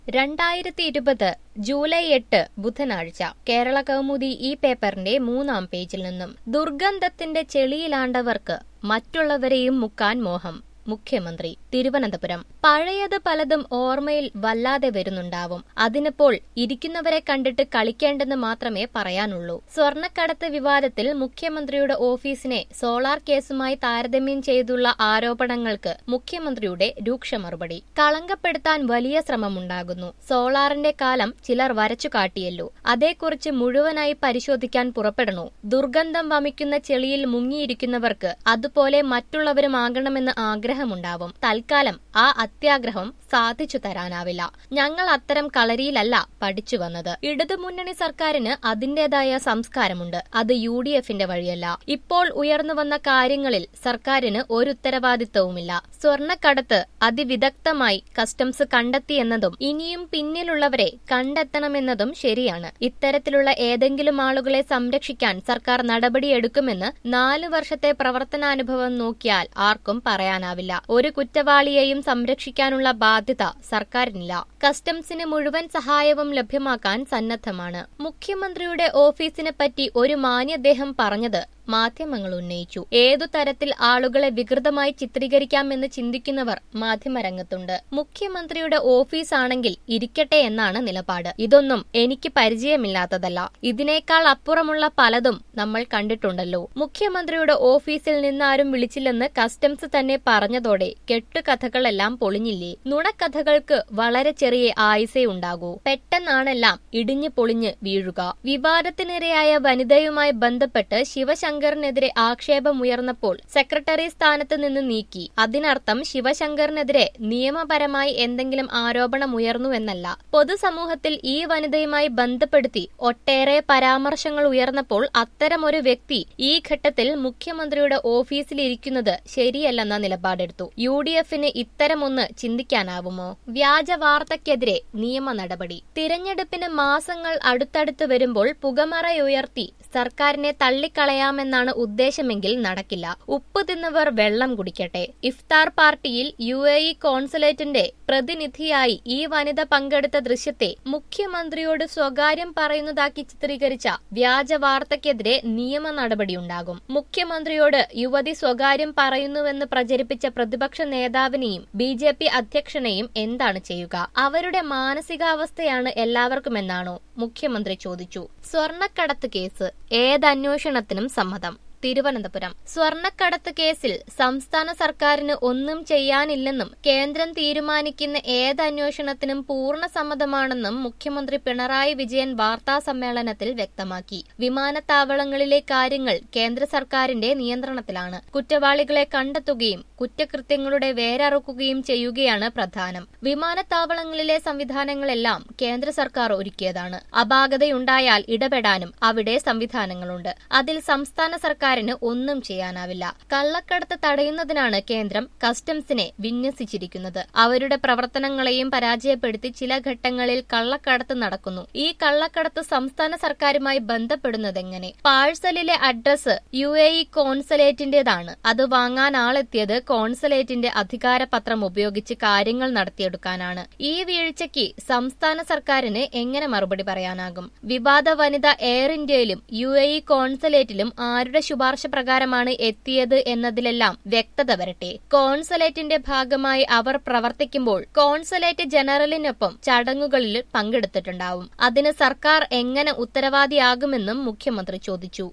രണ്ടായിരത്തി ഇരുപത് ജൂലൈ എട്ട് ബുധനാഴ്ച കേരള കൗമുദി ഈ പേപ്പറിന്റെ മൂന്നാം പേജിൽ നിന്നും ദുർഗന്ധത്തിന്റെ ചെളിയിലാണ്ടവർക്ക് മറ്റുള്ളവരെയും മുക്കാൻ മോഹം മുഖ്യമന്ത്രി തിരുവനന്തപുരം പഴയത് പലതും ഓർമ്മയിൽ വല്ലാതെ വരുന്നുണ്ടാവും അതിനിപ്പോൾ ഇരിക്കുന്നവരെ കണ്ടിട്ട് കളിക്കേണ്ടെന്ന് മാത്രമേ പറയാനുള്ളൂ സ്വർണ്ണക്കടത്ത് വിവാദത്തിൽ മുഖ്യമന്ത്രിയുടെ ഓഫീസിനെ സോളാർ കേസുമായി താരതമ്യം ചെയ്തുള്ള ആരോപണങ്ങൾക്ക് മുഖ്യമന്ത്രിയുടെ രൂക്ഷ മറുപടി കളങ്കപ്പെടുത്താൻ വലിയ ശ്രമമുണ്ടാകുന്നു സോളാറിന്റെ കാലം ചിലർ വരച്ചു കാട്ടിയല്ലോ അതേക്കുറിച്ച് മുഴുവനായി പരിശോധിക്കാൻ പുറപ്പെടണോ ദുർഗന്ധം വമിക്കുന്ന ചെളിയിൽ മുങ്ങിയിരിക്കുന്നവർക്ക് അതുപോലെ മറ്റുള്ളവരുമാകണമെന്ന് ആഗ്രഹമുണ്ടാവും തൽക്കാലം ആ അത്യാഗ്രഹം സാധിച്ചു തരാനാവില്ല ഞങ്ങൾ അത്തരം കളരിയിലല്ല പഠിച്ചു വന്നത് ഇടതുമുന്നണി സർക്കാരിന് അതിന്റേതായ സംസ്കാരമുണ്ട് അത് യു ഡി എഫിന്റെ വഴിയല്ല ഇപ്പോൾ ഉയർന്നു വന്ന കാര്യങ്ങളിൽ സർക്കാരിന് ഒരു ഉത്തരവാദിത്തവുമില്ല സ്വർണ്ണക്കടത്ത് അതിവിദഗ്ധമായി കസ്റ്റംസ് കണ്ടെത്തിയെന്നതും ഇനിയും പിന്നിലുള്ളവരെ കണ്ടെത്തണമെന്നതും ശരിയാണ് ഇത്തരത്തിലുള്ള ഏതെങ്കിലും ആളുകളെ സംരക്ഷിക്കാൻ സർക്കാർ നടപടിയെടുക്കുമെന്ന് നാലു വർഷത്തെ പ്രവർത്തനാനുഭവം നോക്കിയാൽ ആർക്കും പറയാനാവില്ല ഒരു കുറ്റവാളിയെയും സംരക്ഷിക്കാനുള്ള ബാധ്യത സർക്കാരിനില്ല കസ്റ്റംസിന് മുഴുവൻ സഹായവും ലഭ്യമാക്കാൻ സന്നദ്ധമാണ് മുഖ്യമന്ത്രിയുടെ ഓഫീസിനെ പറ്റി ഒരു മാന്യദ്ദേഹം പറഞ്ഞത് മാധ്യമങ്ങൾ ഉന്നയിച്ചു ഏതു തരത്തിൽ ആളുകളെ വികൃതമായി ചിത്രീകരിക്കാമെന്ന് ചിന്തിക്കുന്നവർ മാധ്യമരംഗത്തുണ്ട് മുഖ്യമന്ത്രിയുടെ ഓഫീസാണെങ്കിൽ ഇരിക്കട്ടെ എന്നാണ് നിലപാട് ഇതൊന്നും എനിക്ക് പരിചയമില്ലാത്തതല്ല ഇതിനേക്കാൾ അപ്പുറമുള്ള പലതും നമ്മൾ കണ്ടിട്ടുണ്ടല്ലോ മുഖ്യമന്ത്രിയുടെ ഓഫീസിൽ നിന്നാരും വിളിച്ചില്ലെന്ന് കസ്റ്റംസ് തന്നെ പറഞ്ഞതോടെ കെട്ടുകഥകളെല്ലാം പൊളിഞ്ഞില്ലേ നുണക്കഥകൾക്ക് വളരെ ചെറിയ ആയുസേ ഉണ്ടാകൂ പെട്ടെന്നാണെല്ലാം ഇടിഞ്ഞു പൊളിഞ്ഞ് വീഴുക വിവാദത്തിനിരയായ വനിതയുമായി ബന്ധപ്പെട്ട് ശിവശങ്കറിനെതിരെ ആക്ഷേപമുയർന്നപ്പോൾ സെക്രട്ടറി സ്ഥാനത്ത് നിന്ന് നീക്കി അതിനർത്ഥം ശിവശങ്കറിനെതിരെ നിയമപരമായി എന്തെങ്കിലും ആരോപണം ഉയർന്നുവെന്നല്ല പൊതുസമൂഹത്തിൽ ഈ വനിതയുമായി ബന്ധപ്പെടുത്തി ഒട്ടേറെ പരാമർശങ്ങൾ ഉയർന്നപ്പോൾ അത്തരമൊരു വ്യക്തി ഈ ഘട്ടത്തിൽ മുഖ്യമന്ത്രിയുടെ ഓഫീസിലിരിക്കുന്നത് ശരിയല്ലെന്ന നിലപാടെടുത്തു യു ഡി എഫിന് ഇത്തരമൊന്ന് ചിന്തിക്കാനാവുമോ വ്യാജ വാർത്തയ്ക്കെതിരെ നിയമ നടപടി തിരഞ്ഞെടുപ്പിന് മാസങ്ങൾ അടുത്തടുത്ത് വരുമ്പോൾ പുകമറയുയർത്തി സർക്കാരിനെ തള്ളിക്കളയാമെന്നാണ് ഉദ്ദേശമെങ്കിൽ നടക്കില്ല ഉപ്പ് തിന്നവർ വെള്ളം കുടിക്കട്ടെ ഇഫ്താർ പാർട്ടിയിൽ യു എ ഇ കോൺസുലേറ്റിന്റെ പ്രതിനിധിയായി ഈ വനിത പങ്കെടുത്ത ദൃശ്യത്തെ മുഖ്യമന്ത്രിയോട് സ്വകാര്യം പറയുന്നതാക്കി ചിത്രീകരിച്ച വ്യാജ വാർത്തയ്ക്കെതിരെ നിയമ നടപടിയുണ്ടാകും മുഖ്യമന്ത്രിയോട് യുവതി സ്വകാര്യം പറയുന്നുവെന്ന് പ്രചരിപ്പിച്ച പ്രതിപക്ഷ നേതാവിനെയും ബി ജെ പി അധ്യക്ഷനെയും എന്താണ് ചെയ്യുക അവരുടെ മാനസികാവസ്ഥയാണ് എല്ലാവർക്കുമെന്നാണോ മുഖ്യമന്ത്രി ചോദിച്ചു സ്വർണ്ണക്കടത്ത് കേസ് ഏതന്വേഷണത്തിനും സമ്മതം തിരുവനന്തപുരം സ്വർണ്ണക്കടത്ത് കേസിൽ സംസ്ഥാന സർക്കാരിന് ഒന്നും ചെയ്യാനില്ലെന്നും കേന്ദ്രം തീരുമാനിക്കുന്ന ഏത് അന്വേഷണത്തിനും പൂർണ്ണ സമ്മതമാണെന്നും മുഖ്യമന്ത്രി പിണറായി വിജയൻ വാർത്താ സമ്മേളനത്തിൽ വ്യക്തമാക്കി വിമാനത്താവളങ്ങളിലെ കാര്യങ്ങൾ കേന്ദ്ര സർക്കാരിന്റെ നിയന്ത്രണത്തിലാണ് കുറ്റവാളികളെ കണ്ടെത്തുകയും കുറ്റകൃത്യങ്ങളുടെ വേരറുക്കുകയും ചെയ്യുകയാണ് പ്രധാനം വിമാനത്താവളങ്ങളിലെ സംവിധാനങ്ങളെല്ലാം കേന്ദ്ര സർക്കാർ ഒരുക്കിയതാണ് അപാകതയുണ്ടായാൽ ഇടപെടാനും അവിടെ സംവിധാനങ്ങളുണ്ട് അതിൽ സംസ്ഥാന സർക്കാർ സർക്കാരിന് ഒന്നും ചെയ്യാനാവില്ല കള്ളക്കടത്ത് തടയുന്നതിനാണ് കേന്ദ്രം കസ്റ്റംസിനെ വിന്യസിച്ചിരിക്കുന്നത് അവരുടെ പ്രവർത്തനങ്ങളെയും പരാജയപ്പെടുത്തി ചില ഘട്ടങ്ങളിൽ കള്ളക്കടത്ത് നടക്കുന്നു ഈ കള്ളക്കടത്ത് സംസ്ഥാന സർക്കാരുമായി ബന്ധപ്പെടുന്നതെങ്ങനെ പാഴ്സലിലെ അഡ്രസ് യു എ ഇ കോൺസുലേറ്റിന്റേതാണ് അത് വാങ്ങാൻ ആളെത്തിയത് കോൺസുലേറ്റിന്റെ അധികാരപത്രം ഉപയോഗിച്ച് കാര്യങ്ങൾ നടത്തിയെടുക്കാനാണ് ഈ വീഴ്ചയ്ക്ക് സംസ്ഥാന സർക്കാരിന് എങ്ങനെ മറുപടി പറയാനാകും വിവാദ വനിത എയർ ഇന്ത്യയിലും യു എ ഇ കോൺസുലേറ്റിലും ആരുടെ ശുപാർശ പ്രകാരമാണ് എത്തിയത് എന്നതിലെല്ലാം വ്യക്തത വരട്ടെ കോൺസുലേറ്റിന്റെ ഭാഗമായി അവർ പ്രവർത്തിക്കുമ്പോൾ കോൺസുലേറ്റ് ജനറലിനൊപ്പം ചടങ്ങുകളിൽ പങ്കെടുത്തിട്ടുണ്ടാവും അതിന് സർക്കാർ എങ്ങനെ ഉത്തരവാദിയാകുമെന്നും മുഖ്യമന്ത്രി ചോദിച്ചു